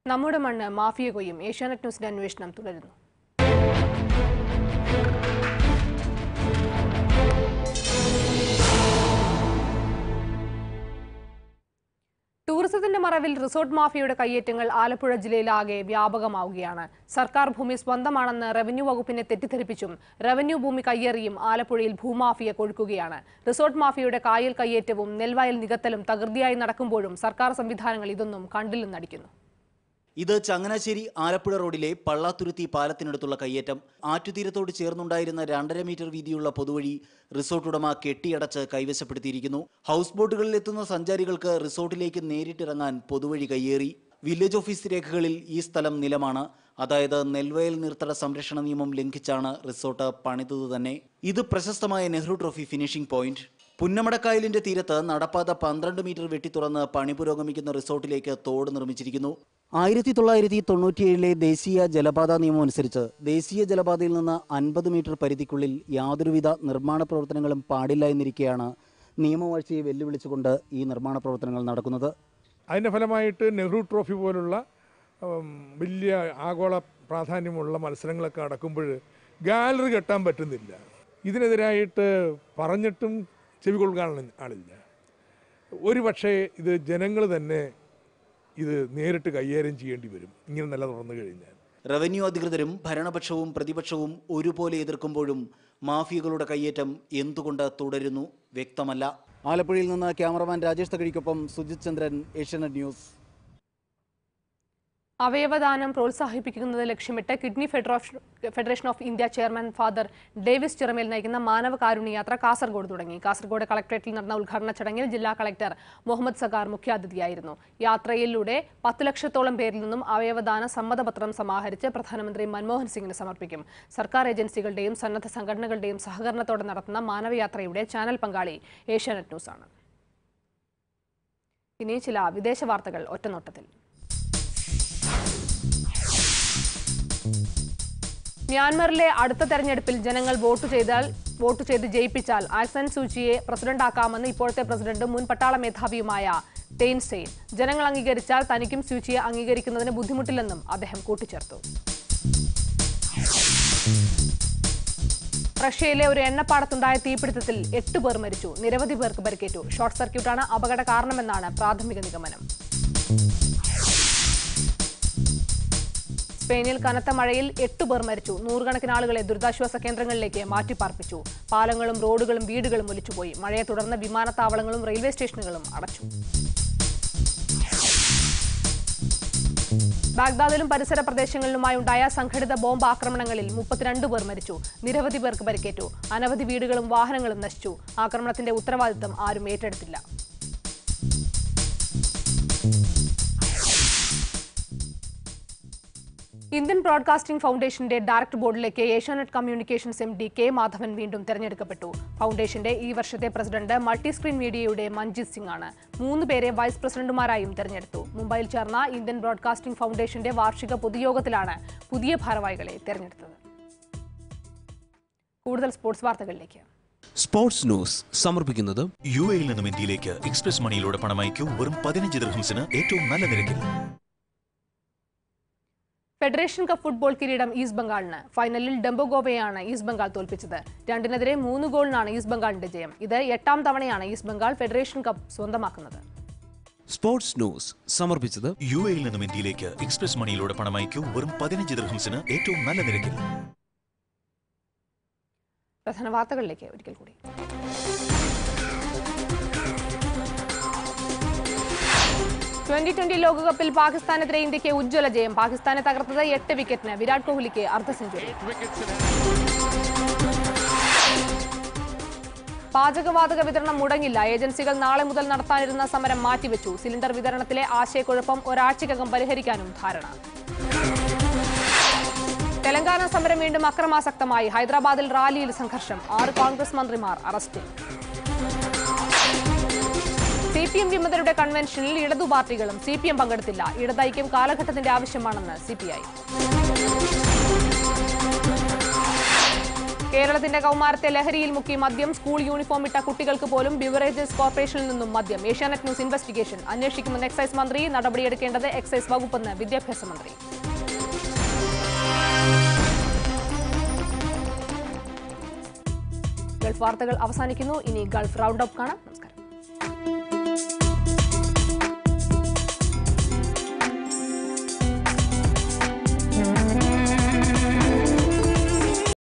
നമ്മുടെ മണ്ണ് മാഫിയ കൊയ്യും ഏഷ്യാനെറ്റ് ന്യൂസിന്റെ അന്വേഷണം തുടരുന്നു ടൂറിസത്തിന്റെ മറവിൽ റിസോർട്ട് മാഫിയയുടെ കയ്യേറ്റങ്ങൾ ആലപ്പുഴ ജില്ലയിലാകെ വ്യാപകമാവുകയാണ് സർക്കാർ ഭൂമി സ്വന്തമാണെന്ന് റവന്യൂ വകുപ്പിനെ തെറ്റിദ്ധരിപ്പിച്ചും റവന്യൂ ഭൂമി കയ്യേറിയും ആലപ്പുഴയിൽ ഭൂമാഫിയ കൊഴുക്കുകയാണ് റിസോർട്ട് മാഫിയയുടെ കായൽ കയ്യേറ്റവും നെൽവയൽ നികത്തലും തകൃതിയായി നടക്കുമ്പോഴും സർക്കാർ സംവിധാനങ്ങൾ ഇതൊന്നും കണ്ടില്ലെന്ന് നടിക്കുന്നു ഇത് ചങ്ങനാശ്ശേരി ആലപ്പുഴ റോഡിലെ പള്ളാത്തുരുത്തി പാലത്തിനടുത്തുള്ള കയ്യേറ്റം ആറ്റുതീരത്തോട് ചേർന്നുണ്ടായിരുന്ന രണ്ടര മീറ്റർ വീതിയുള്ള പൊതുവഴി റിസോർട്ട് ഉടമ കെട്ടിയടച്ച് കൈവശപ്പെടുത്തിയിരിക്കുന്നു ഹൗസ് ബോട്ടുകളിൽ എത്തുന്ന സഞ്ചാരികൾക്ക് റിസോർട്ടിലേക്ക് നേരിട്ടിറങ്ങാൻ പൊതുവഴി കയ്യേറി വില്ലേജ് ഓഫീസ് രേഖകളിൽ ഈ സ്ഥലം നിലമാണ് അതായത് നെൽവയൽ നീർത്തട സംരക്ഷണ നിയമം ലംഘിച്ചാണ് റിസോർട്ട് പണിതത് തന്നെ ഇത് പ്രശസ്തമായ നെഹ്റു ട്രോഫി ഫിനിഷിംഗ് പോയിന്റ് പുന്നമടക്കായലിന്റെ തീരത്ത് നടപ്പാത പന്ത്രണ്ട് മീറ്റർ വെട്ടി തുറന്ന് പണി പുരോഗമിക്കുന്ന റിസോർട്ടിലേക്ക് തോട് നിർമ്മിച്ചിരിക്കുന്നു ആയിരത്തി തൊള്ളായിരത്തി തൊണ്ണൂറ്റിയേഴിലെ ദേശീയ ജലപാത നിയമം അനുസരിച്ച് ദേശീയ ജലപാതയിൽ നിന്ന് അൻപത് മീറ്റർ പരിധിക്കുള്ളിൽ യാതൊരുവിധ നിർമ്മാണ പ്രവർത്തനങ്ങളും പാടില്ല എന്നിരിക്കെയാണ് നിയമവാഴ്ചയെ വെല്ലുവിളിച്ചുകൊണ്ട് ഈ നിർമ്മാണ പ്രവർത്തനങ്ങൾ നടക്കുന്നത് അതിൻ്റെ ഫലമായിട്ട് നെഹ്റു ട്രോഫി പോലുള്ള ഉം, വലിയ ആഗോള പ്രാധാന്യമുള്ള മത്സരങ്ങളൊക്കെ നടക്കുമ്പോൾ ഗാലറി കെട്ടാൻ പറ്റുന്നില്ല ഇതിനെതിരായിട്ട് പറഞ്ഞിട്ടും ചെവി കൊള്ളുകാൻ ആളില്ല ഒരു പക്ഷേ ഇത് ജനങ്ങൾ തന്നെ ഇത് നേരിട്ട് കൈകാര്യം ചെയ്യേണ്ടി വരും ഇങ്ങനെ നില തുറന്നു കഴിഞ്ഞാൽ റവന്യൂ അധികൃതരും ഭരണപക്ഷവും പ്രതിപക്ഷവും ഒരുപോലെ എതിർക്കുമ്പോഴും മാഫിയകളുടെ കയ്യേറ്റം എന്തുകൊണ്ട് തുടരുന്നു വ്യക്തമല്ല ആലപ്പുഴയിൽ നിന്ന് ക്യാമറമാൻ രാജേഷ് തകഴിക്കൊപ്പം സുജിത് ചന്ദ്രൻ ഏഷ്യാനെറ്റ് ന്യൂസ് അവയവദാനം പ്രോത്സാഹിപ്പിക്കുന്നത് ലക്ഷ്യമിട്ട് kidney federation federation of India chairman father Davis Chiramel നയിക്കുന്ന മാനവകാരുണ്യ യാത്ര കാസർഗോഡ് തുടങ്ങി കാസർഗോഡ് കളക്ടറേറ്റിൽ നടന്ന ഉദ്ഘാടന ചടങ്ങിൽ ജില്ലാ കളക്ടർ മുഹമ്മദ് സഗാർ മുഖ്യാതിഥിയായിരുന്നു യാത്രയിലൂടെ പത്ത് ലക്ഷത്തോളം പേരിൽ നിന്നും അവയവദാന സമ്മതപത്രം സമാഹരിച്ച് പ്രധാനമന്ത്രി മൻമോഹൻ സിംഗിന് സമർപ്പിക്കും സർക്കാർ ഏജൻസികളുടെയും സന്നദ്ധ സംഘടനകളുടെയും സഹകരണത്തോടെ നടത്തുന്ന മാനവയാത്രയുടെ ചാനൽ പങ്കാളി ഏഷ്യാനെറ്റ് ന്യൂസാണ് ഇനി ചില വിദേശ വാർത്തകൾ ഒറ്റനോട്ടത്തിൽ മ്യാൻമറിലെ അടുത്ത തെരഞ്ഞെടുപ്പിൽ ജനങ്ങൾ വോട്ട് ചെയ്താൽ വോട്ട് ചെയ്ത് ജയിപ്പിച്ചാൽ ആക്സൻ സൂചിയെ പ്രസിഡന്റാക്കാമെന്ന് ഇപ്പോഴത്തെ പ്രസിഡന്റും മുൻ പട്ടാള മേധാവിയുമായ തെയ്ൻ സെയിൻ ജനങ്ങൾ അംഗീകരിച്ചാൽ തനിക്കും സൂചിയെ അംഗീകരിക്കുന്നതിന് ബുദ്ധിമുട്ടില്ലെന്നും അദ്ദേഹം കൂട്ടിച്ചേർത്തു റഷ്യയിലെ ഒരു എണ്ണപ്പാടത്തുണ്ടായ തീപിടുത്തത്തിൽ എട്ട് പേർ മരിച്ചു നിരവധി പേർക്ക് പരിക്കേറ്റു ഷോർട്ട് സർക്യൂട്ടാണ് അപകട കാരണമെന്നാണ് പ്രാഥമിക നിഗമനം സ്പെയിനിൽ കനത്ത മഴയിൽ എട്ട് പേർ മരിച്ചു നൂറുകണക്കിന് ആളുകളെ ദുരിതാശ്വാസ കേന്ദ്രങ്ങളിലേക്ക് മാറ്റിപ്പാർപ്പിച്ചു പാലങ്ങളും റോഡുകളും വീടുകളും ഒലിച്ചുപോയി മഴയെ തുടർന്ന് വിമാനത്താവളങ്ങളും റെയിൽവേ സ്റ്റേഷനുകളും അടച്ചു ബാഗ്ദാദിലും പരിസര പ്രദേശങ്ങളിലുമായി ഉണ്ടായ സംഘടിത ബോംബ് ആക്രമണങ്ങളിൽ മുപ്പത്തിരണ്ട് പേർ മരിച്ചു നിരവധി പേർക്ക് പരിക്കേറ്റു അനവധി വീടുകളും വാഹനങ്ങളും നശിച്ചു ആക്രമണത്തിന്റെ ഉത്തരവാദിത്തം ആരും ഏറ്റെടുത്തില്ല ഇന്ത്യൻ ബ്രോഡ്കാസ്റ്റിംഗ് ഫൗണ്ടേഷന്റെ ഡയറക്ടർ ബോർഡിലേക്ക് Asianet communications M D K Madhavan വീണ്ടും തെരഞ്ഞെടുക്കപ്പെട്ടു ഫൗണ്ടേഷന്റെ ഈ വർഷത്തെ പ്രസിഡന്റ് മൾട്ടി സ്ക്രീൻ മീഡിയയുടെ മഞ്ജിത് സിംഗ് ആണ് മൂന്ന് പേരെ വൈസ് പ്രസിഡന്റുമാരായും തെരഞ്ഞെടുത്തു മുംബൈയിൽ ചേർന്ന ഇന്ത്യൻ ബ്രോഡ്കാസ്റ്റിംഗ് ഫൗണ്ടേഷന്റെ വാർഷിക പൊതുയോഗത്തിലാണ് പുതിയ ഭാരവാഹികളെ തെരഞ്ഞെടുത്തത് കൂടുതൽ സ്പോർട്സ് വാർത്തകളിലേക്ക് സ്പോർട്സ് ന്യൂസ് സമർപ്പിക്കുന്നത് യു എയിൽ നിന്നും ഇന്ത്യയിലേക്ക് എക്സ്പ്രസ് മണിയിലൂടെ പണമയക്കൂ വെറും പതിനഞ്ച് ദിർഹംസിന് ഏറ്റവും നല്ല നിരക്കിൽ ഫെഡറേഷൻ കപ്പ് ഫുട്ബോൾ കിരീടം ഈസ്റ്റ് ബംഗാളിന് ഫൈനലിൽ ഡംബോഗോവയെയാണ് ഈസ്റ്റ് ബംഗാൾ തോൽപ്പിച്ചത് രണ്ടിനെതിരെ മൂന്ന് ഗോളിനാണ് ഈസ്റ്റ് ബംഗാളിന്റെ ജയം ഇത് എട്ടാം തവണയാണ് ഈസ്റ്റ് ബംഗാൾ ഫെഡറേഷൻ കപ്പ് സ്വന്തമാക്കുന്നത് സ്പോർട്സ് ന്യൂസ് സമർപ്പിച്ചത് യു എയിൽ നിന്നും ഇന്ത്യയിലേക്ക് എക്സ്പ്രസ് മണിയിലൂടെ പണമയക്കൂ വെറും പതിനഞ്ച് ദിർഹംസിന് ഏറ്റവും നല്ല നിരക്കിൽ പ്രധാന വാർത്തകളിലേക്ക് ഒരിക്കൽ കൂടി ട്വന്റി ട്വന്റി ലോകകപ്പിൽ പാകിസ്ഥാനെതിരെ ഇന്ത്യക്ക് ഉജ്ജ്വല ജയം പാകിസ്ഥാനെ തകർത്തത് എട്ട് വിക്കറ്റിന് വിരാട് കോഹ്ലിക്ക് അർദ്ധ സെഞ്ചുറി പാചകവാതക വിതരണം മുടങ്ങില്ല ഏജൻസികൾ നാളെ മുതൽ നടത്താനിരുന്ന സമരം മാറ്റിവെച്ചു സിലിണ്ടർ വിതരണത്തിലെ ആശയക്കുഴപ്പം ഒരാഴ്ചക്കകം പരിഹരിക്കാനും ധാരണ തെലങ്കാന സമരം വീണ്ടും അക്രമാസക്തമായി ഹൈദരാബാദിൽ റാലിയിൽ സംഘർഷം ആറ് കോൺഗ്രസ് മന്ത്രിമാർ അറസ്റ്റിൽ സി പി എം വിമതരുടെ കൺവെൻഷനിൽ ഇടതു പാർട്ടികളും സി പി എം പങ്കെടുത്തില്ല ഇടതൈക്യം കാലഘട്ടത്തിന്റെ ആവശ്യമാണെന്ന് സി പി ഐ കേരളത്തിന്റെ കൗമാരത്തെ ലഹരിയിൽ മുക്കി മദ്യം സ്കൂൾ യൂണിഫോം ഇട്ട കുട്ടികൾക്ക് പോലും ബിവറേജസ് കോർപ്പറേഷനിൽ നിന്നും മദ്യം ഏഷ്യാനെറ്റ് ന്യൂസ് ഇൻവെസ്റ്റിഗേഷൻ അന്വേഷിക്കുമെന്ന് എക്സൈസ് മന്ത്രി നടപടിയെടുക്കേണ്ടത് എക്സൈസ് വകുപ്പെന്ന് വിദ്യാഭ്യാസ മന്ത്രി ഗൾഫ് വാർത്തകൾ അവസാനിക്കുന്നു ഇനി ഗൾഫ് റൗണ്ട് അപ്പ് കാണാം നമസ്കാരം